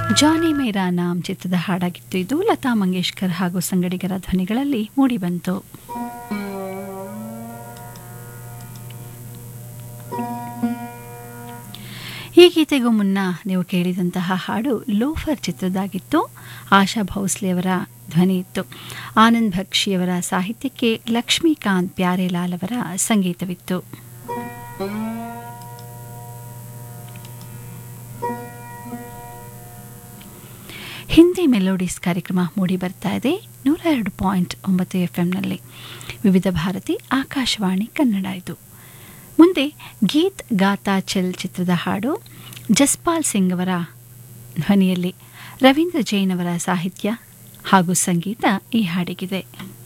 ಜಾನಿ ಮೇರಾ ನಾಮ್ ಚಿತ್ರದ ಹಾಡಾಗಿತ್ತು ಇದು ಲತಾ ಮಂಗೇಶ್ಕರ್ ಹಾಗೂ ಸಂಗಡಿಗರ ಧ್ವನಿಗಳಲ್ಲಿ ಮೂಡಿಬಂತು ಈ ಗೀತೆಗೂ ಮುನ್ನ ನೀವು ಕೇಳಿದಂತಹ ಹಾಡು ಲೋಫರ್ ಚಿತ್ರದಾಗಿತ್ತು ಆಶಾ ಭೋಸ್ಲೆಯವರ ಧ್ವನಿ ಇತ್ತು ಆನಂದ್ ಭಕ್ಷಿಯವರ ಸಾಹಿತ್ಯಕ್ಕೆ ಲಕ್ಷ್ಮೀಕಾಂತ್ ಪ್ಯಾರೇಲಾಲ್ ಅವರ ಸಂಗೀತವಿತ್ತು ಹಿಂದಿ ಮೆಲೋಡಿಸ್ ಕಾರ್ಯಕ್ರಮ ಮೂಡಿ ಬರ್ತಾ ಇದೆ ನೂರ ಎರಡು ಪಾಯಿಂಟ್ ಒಂಬತ್ತು ಎಫ್ ಎಂನಲ್ಲಿ ವಿವಿಧ ಭಾರತಿ ಆಕಾಶವಾಣಿ ಕನ್ನಡ ಇದು ಮುಂದೆ ಗೀತ್ ಗಾತಾ ಚಲ್ ಚಿತ್ರದ ಹಾಡು ಜಸ್ಪಾಲ್ ಸಿಂಗ್ ಅವರ ಧ್ವನಿಯಲ್ಲಿ ರವೀಂದ್ರ ಜೈನ್ ಅವರ ಸಾಹಿತ್ಯ ಹಾಗೂ ಸಂಗೀತ ಈ ಹಾಡಿಗಿದೆ